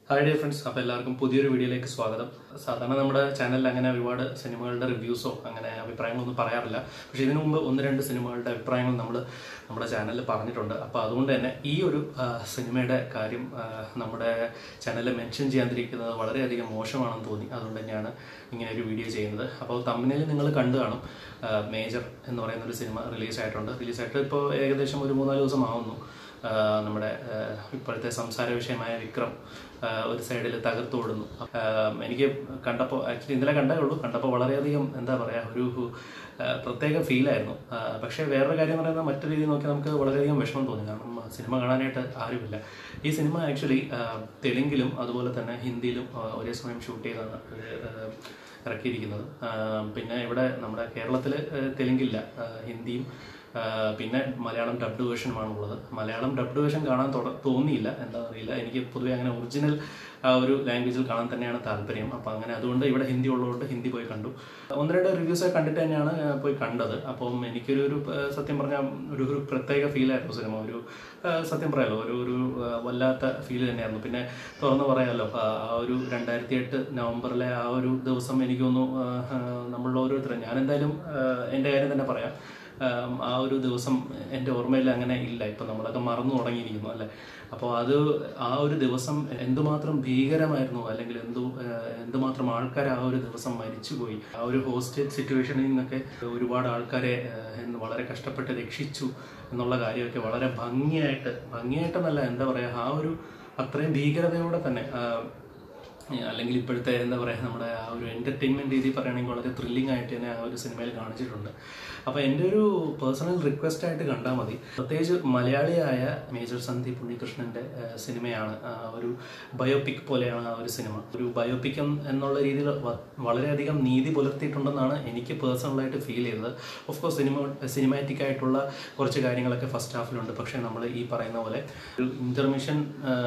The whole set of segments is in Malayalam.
ഹായ് ഡിയർ ഫ്രണ്ട്സ് അപ്പോൾ എല്ലാവർക്കും പുതിയൊരു വീഡിയോയിലേക്ക് സ്വാഗതം സാധാരണ നമ്മുടെ ചാനലിൽ അങ്ങനെ ഒരുപാട് സിനിമകളുടെ റിവ്യൂസോ അങ്ങനെ അഭിപ്രായങ്ങളൊന്നും പറയാറില്ല പക്ഷേ ഇതിനു മുമ്പ് ഒന്ന് രണ്ട് സിനിമകളുടെ അഭിപ്രായങ്ങൾ നമ്മൾ നമ്മുടെ ചാനലിൽ പറഞ്ഞിട്ടുണ്ട് അപ്പോൾ അതുകൊണ്ട് തന്നെ ഈ ഒരു ആ, സിനിമയുടെ കാര്യം ആ, നമ്മുടെ ചാനലിൽ മെൻഷൻ ചെയ്യാതിരിക്കുന്നത് വളരെയധികം മോശമാണെന്ന് തോന്നി അതുകൊണ്ട് തന്നെയാണ് ഇങ്ങനെ ഒരു വീഡിയോ ചെയ്യുന്നത് അപ്പോൾ തമ്മിൽ നിങ്ങൾ കണ്ടു കാണും ആ, മേജർ എന്ന് പറയുന്ന ഒരു സിനിമ റിലീസായിട്ടുണ്ട് റിലീസായിട്ട് ഇപ്പോൾ ഏകദേശം ഒരു മൂന്നാല് ദിവസം ആവുന്നു ആ, നമ്മുടെ ആ, ഇപ്പോഴത്തെ സംസാര വിഷയമായ വിക്രം ആ, ഒരു സൈഡിൽ തകർത്തോടുന്നു ആ, എനിക്ക് കണ്ടപ്പോൾ ആക്ച്വലി ഇന്നലെ കണ്ടേ ഉള്ളൂ കണ്ടപ്പോൾ വളരെയധികം എന്താ പറയുക ഒരു ആ, പ്രത്യേക ഫീലായിരുന്നു പക്ഷേ വേറൊരു കാര്യം എന്ന് പറയുന്നത് മറ്റു രീതിയിൽ നോക്കി നമുക്ക് വളരെയധികം വിഷമം തോന്നി കാരണം ആ, സിനിമ കാണാനായിട്ട് ആരുമില്ല ഈ സിനിമ ആക്ച്വലി തെലുങ്കിലും അതുപോലെ തന്നെ ഹിന്ദിയിലും ആ, ഒരേ സമയം ഷൂട്ട് ചെയ്താണ് ഇത്, ആ, ഇറക്കിയിരിക്കുന്നത് ആ, പിന്നെ ഇവിടെ നമ്മുടെ കേരളത്തിൽ തെലുങ്കില്ല ആ, ഹിന്ദിയും ആ, പിന്നെ മലയാളം ഡബ്ഡ് വേർഷനുമാണ് ഉള്ളത് മലയാളം ഡബ്ഡ് വേർഷൻ കാണാൻ തുട- തോന്നിയില്ല എന്താണെന്ന് അറിയില്ല എനിക്ക് പൊതുവെ അങ്ങനെ ഒറിജിനൽ ആ ഒരു ലാംഗ്വേജിൽ കാണാൻ തന്നെയാണ് താല്പര്യം അപ്പം അങ്ങനെ അതുകൊണ്ട് ഇവിടെ ഹിന്ദി ഉള്ളതുകൊണ്ട് ഹിന്ദി പോയി കണ്ടു ഒന്ന് രണ്ട് റിവ്യൂസ് കണ്ടിട്ട് തന്നെയാണ് ആ, പോയി കണ്ടത് അപ്പം എനിക്കൊരു ഒരു ആ, സത്യം പറഞ്ഞാൽ ഒരു ഒരു പ്രത്യേക ഫീലായിരുന്നു സിനിമ ഒരു ആ, സത്യം പറയാലോ ഒരു ഒരു ആ, വല്ലാത്ത ഫീൽ തന്നെയായിരുന്നു പിന്നെ തുറന്നു പറയാമല്ലോ ആ ആ ഒരു രണ്ടായിരത്തി എട്ട് നവംബറിലെ ആ ഒരു ദിവസം എനിക്ക് തോന്നുന്നു ആ, ആ, നമ്മൾ ഓരോരുത്തരും ഞാൻ എന്തായാലും ആ, എൻ്റെ കാര്യം തന്നെ പറയാം ആം, ആ ഒരു ദിവസം എൻ്റെ ഓർമ്മയിൽ അങ്ങനെ ഇല്ല ഇപ്പം നമ്മളൊക്കെ മറന്നു തുടങ്ങിയിരിക്കുന്നു അല്ലേ അപ്പോൾ അത് ആ ഒരു ദിവസം എന്തുമാത്രം ഭീകരമായിരുന്നു അല്ലെങ്കിൽ എന്തു ആ, എന്തുമാത്രം ആൾക്കാർ ആ ഒരു ദിവസം മരിച്ചുപോയി ആ ഒരു ഹോസ്റ്റേജ് സിറ്റുവേഷനിൽ നിന്നൊക്കെ ഒരുപാട് ആൾക്കാരെ ആ, എന്ന് വളരെ കഷ്ടപ്പെട്ട് രക്ഷിച്ചു എന്നുള്ള കാര്യമൊക്കെ വളരെ ഭംഗിയായിട്ട് ഭംഗിയായിട്ടെന്നല്ല എന്താ പറയുക ആ ഒരു അത്രയും ഭീകരതയോടെ തന്നെ ആ, അല്ലെങ്കിൽ ഇപ്പോഴത്തെ എന്താ പറയുക നമ്മുടെ ആ ഒരു എൻ്റർടൈൻമെൻറ്റ് രീതി പറയുകയാണെങ്കിൽ വളരെ ത്രില്ലിംഗ് ആയിട്ട് തന്നെ ആ ഒരു സിനിമയിൽ കാണിച്ചിട്ടുണ്ട് അപ്പോൾ എൻ്റെ ഒരു പേഴ്സണൽ റിക്വസ്റ്റ് ആയിട്ട് കണ്ടാൽ മതി പ്രത്യേകിച്ച് മലയാളിയായ മേജർ സന്ദീപ് ഉണ്ണികൃഷ്ണൻ്റെ ആ, സിനിമയാണ് ആ, ഒരു ബയോപിക് പോലെയാണ് ആ ഒരു സിനിമ ഒരു ബയോപിക് എന്നുള്ള രീതിയിൽ വ- വളരെയധികം നീതി പുലർത്തിയിട്ടുണ്ടെന്നാണ് എനിക്ക് പേഴ്സണലായിട്ട് ഫീൽ ചെയ്തത് ഓഫ് കോഴ്സ് സിനിമ സിനിമാറ്റിക് ആയിട്ടുള്ള കുറച്ച് കാര്യങ്ങളൊക്കെ ഫസ്റ്റ് ഹാഫിലുണ്ട് പക്ഷേ നമ്മൾ ഈ പറയുന്ന പോലെ ഒരു ഇൻ്റർമിഷൻ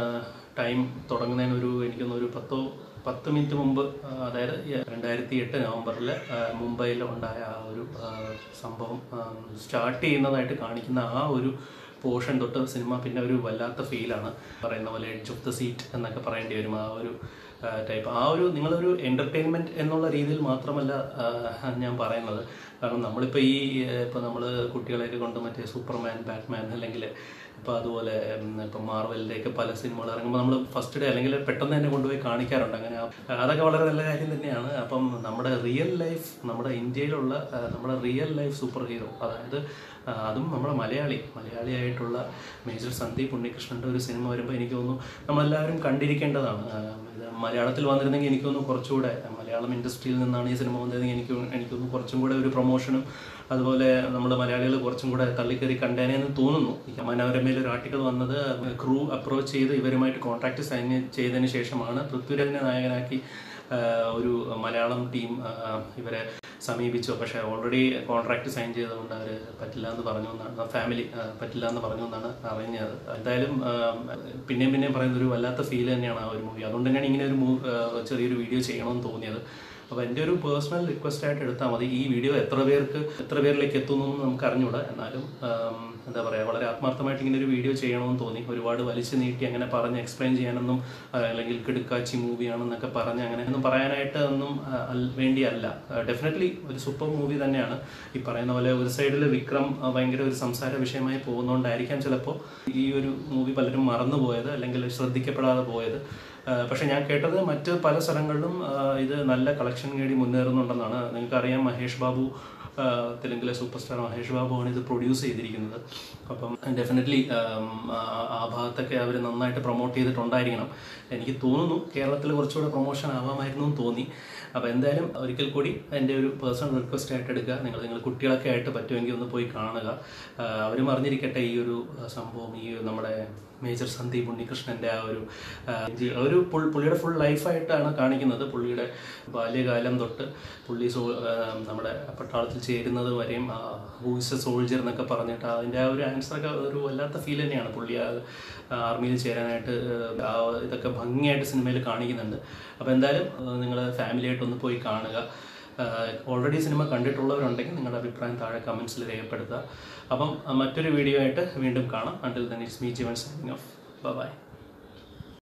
ടൈം തുടങ്ങുന്നതിന് ഒരു എനിക്കൊന്ന് ഒരു പത്തോ പത്ത് മിനിറ്റ് മുമ്പ് ആ, അതായത് രണ്ടായിരത്തി എട്ട് നവംബറിൽ മുംബൈയിൽ ഉണ്ടായ ആ ഒരു ആ, സംഭവം സ്റ്റാർട്ട് ചെയ്യുന്നതായിട്ട് കാണിക്കുന്ന ആ ഒരു പോർഷൻ തൊട്ട് സിനിമ പിന്നെ ഒരു വല്ലാത്ത ഫീലാണ് പറയുന്ന പോലെ എഡ്ജ് ഓഫ് ദ സീറ്റ് എന്നൊക്കെ പറയേണ്ടി വരും ആ ഒരു ടൈപ്പ് ആ ഒരു നിങ്ങളൊരു എൻ്റർടൈൻമെൻറ്റ് എന്നുള്ള രീതിയിൽ മാത്രമല്ല ആ, ഞാൻ പറയുന്നത് കാരണം നമ്മളിപ്പോൾ ഈ ഇപ്പോൾ നമ്മൾ കുട്ടികളെയൊക്കെ കൊണ്ട് മറ്റേ സൂപ്പർമാൻ ബാറ്റ്മാൻ അല്ലെങ്കിൽ ഇപ്പോൾ അതുപോലെ ഇപ്പം മാർവലിൻ്റെയൊക്കെ പല സിനിമകൾ ഇറങ്ങുമ്പോൾ നമ്മൾ ഫസ്റ്റ് ഡേ അല്ലെങ്കിൽ പെട്ടെന്ന് തന്നെ കൊണ്ടുപോയി കാണിക്കാറുണ്ട് അങ്ങനെ ആ- അതൊക്കെ വളരെ നല്ല കാര്യം തന്നെയാണ് അപ്പം നമ്മുടെ റിയൽ ലൈഫ് നമ്മുടെ ഇന്ത്യയിലുള്ള ആ, നമ്മുടെ റിയൽ ലൈഫ് സൂപ്പർ ഹീറോ അതായത് ആ, അതും നമ്മുടെ മലയാളി മലയാളിയായിട്ടുള്ള മേജർ സന്ദീപ് ഉണ്ണികൃഷ്ണൻ്റെ ഒരു സിനിമ വരുമ്പോൾ എനിക്ക് തോന്നുന്നു നമ്മളെല്ലാവരും കണ്ടിരിക്കേണ്ടതാണ് ആ, ഇത് മലയാളത്തിൽ വന്നിരുന്നെങ്കിൽ എനിക്ക് തോന്നുന്നു കുറച്ചുകൂടെ മലയാളം ഇൻഡസ്ട്രിയിൽ നിന്നാണ് ഈ സിനിമ വന്നിരുന്നെങ്കിൽ എനിക്ക് എനിക്ക് തോന്നുന്നു കുറച്ചും കൂടെ ഒരു പ്രൊമോഷനും അതുപോലെ നമ്മുടെ മലയാളികൾ കുറച്ചും കൂടെ തള്ളിക്കറി കണ്ടേനെ എന്ന് തോന്നുന്നു ഈ മനോരമയിൽ ഒരു ആർട്ടിക്കിൾ വന്നത് ക്രൂ അപ്രോച്ച് ചെയ്ത് ഇവരുമായിട്ട് കോൺട്രാക്ട് സൈൻ ചെയ്തതിന് ശേഷമാണ് പൃഥ്വിരാജിനെ നായകനാക്കി ആ, ഒരു മലയാളം ടീം ഇവരെ സമീപിച്ചു പക്ഷേ ഓൾറെഡി കോൺട്രാക്ട് സൈൻ ചെയ്തുകൊണ്ട് അവർ പറ്റില്ല എന്ന് പറഞ്ഞു എന്നാണ് ഫാമിലി പറ്റില്ല എന്ന് പറഞ്ഞു എന്നാണ് അറിഞ്ഞത് എന്തായാലും ആ, പിന്നെയും പിന്നെയും പറയുന്ന ഒരു വല്ലാത്ത ഫീൽ തന്നെയാണ് ആ ഒരു മൂവി അതുകൊണ്ട് തന്നെയാണ് ഇങ്ങനെ ഒരു മൂ- ആ, ചെറിയൊരു വീഡിയോ ചെയ്യണമെന്ന് തോന്നിയത് അപ്പോൾ എൻ്റെ ഒരു പേഴ്സണൽ റിക്വസ്റ്റ് ആയിട്ട് എടുത്താൽ മതി ഈ വീഡിയോ എത്ര പേർക്ക് എത്ര പേരിലേക്ക് എത്തുന്നു എന്ന് നമുക്ക് അറിഞ്ഞൂടാ എന്നാലും ആം, എന്താ പറയുക വളരെ ആത്മാർത്ഥമായിട്ട് ഇങ്ങനെ ഒരു വീഡിയോ ചെയ്യണമെന്ന് തോന്നി ഒരുപാട് വലിച്ചു നീട്ടി അങ്ങനെ പറഞ്ഞ് എക്സ്പ്ലെയിൻ ചെയ്യാനൊന്നും ആ, അല്ലെങ്കിൽ കിടുക്കാച്ചി മൂവിയാണെന്നൊക്കെ പറഞ്ഞ് അങ്ങനെ ഒന്നും പറയാനായിട്ട് ഒന്നും ആ, അൽ- വേണ്ടിയല്ല ഡെഫിനറ്റ്ലി ഒരു സൂപ്പർ മൂവി തന്നെയാണ് ഈ പറയുന്ന പോലെ ഒരു സൈഡിൽ വിക്രം ആ, ഭയങ്കര ഒരു സംസാര വിഷയമായി പോകുന്നതുകൊണ്ടായിരിക്കാം ചിലപ്പോൾ ഈ ഒരു മൂവി പലരും മറന്നു പോയത് അല്ലെങ്കിൽ ശ്രദ്ധിക്കപ്പെടാതെ പോയത് ആ, പക്ഷെ ഞാൻ കേട്ടത് മറ്റ് പല സ്ഥലങ്ങളിലും ആ, ഇത് നല്ല കളക്ഷൻ നേടി മുന്നേറുന്നുണ്ടെന്നാണ് നിങ്ങൾക്കറിയാം മഹേഷ് ബാബു ആ, തെലുങ്കിലെ സൂപ്പർ സ്റ്റാർ മഹേഷ് ബാബുവാണ് ഇത് പ്രൊഡ്യൂസ് ചെയ്തിരിക്കുന്നത് അപ്പം ഡെഫിനറ്റ്ലി ആ ഭാഗത്തൊക്കെ അവർ നന്നായിട്ട് പ്രൊമോട്ട് ചെയ്തിട്ടുണ്ടായിരിക്കണം എനിക്ക് തോന്നുന്നു കേരളത്തിൽ കുറച്ചുകൂടെ പ്രൊമോഷൻ ആവാമായിരുന്നു എന്ന് തോന്നി അപ്പോൾ എന്തായാലും ഒരിക്കൽ കൂടി എൻ്റെ ഒരു പേഴ്സണൽ റിക്വസ്റ്റ് ആയിട്ട് എടുക്കുക നിങ്ങൾ നിങ്ങൾ കുട്ടികളൊക്കെ ആയിട്ട് പറ്റുമെങ്കിൽ ഒന്ന് പോയി കാണുക ആ, അവരും അറിഞ്ഞിരിക്കട്ടെ ഈ ഒരു ആ, സംഭവം ഈ നമ്മുടെ മേജർ സന്ദീപ് ഉണ്ണികൃഷ്ണൻ്റെ ആ ഒരു ആ, ജി- ഒരു പുൾ- പുള്ളിയുടെ ഫുൾ ലൈഫായിട്ടാണ് കാണിക്കുന്നത് പുള്ളിയുടെ ബാല്യകാലം തൊട്ട് പുള്ളി സോ ആ, നമ്മുടെ പട്ടാളത്തിൽ ചേരുന്നത് വരെയും ഹൂസ് എ സോൾജർ എന്നൊക്കെ പറഞ്ഞിട്ട് അതിൻ്റെ ആ ഒരു ആൻസറൊക്കെ ഒരു വല്ലാത്ത ഫീൽ തന്നെയാണ് പുള്ളി ആ ആർമിയിൽ ചേരാനായിട്ട് ആ ഇതൊക്കെ ഭംഗിയായിട്ട് സിനിമയിൽ കാണിക്കുന്നുണ്ട് അപ്പോൾ എന്തായാലും നിങ്ങൾ ഫാമിലിയായിട്ട് ഒന്ന് പോയി കാണുക ഓൾറെഡി സിനിമ കണ്ടിട്ടുള്ളവരുണ്ടെങ്കിൽ നിങ്ങളുടെ അഭിപ്രായം താഴെ കമൻസിൽ രേഖപ്പെടുത്തുക അപ്പം ആ, മറ്റൊരു വീഡിയോ ആയിട്ട് വീണ്ടും കാണാം until then it's me Jeevan signing off by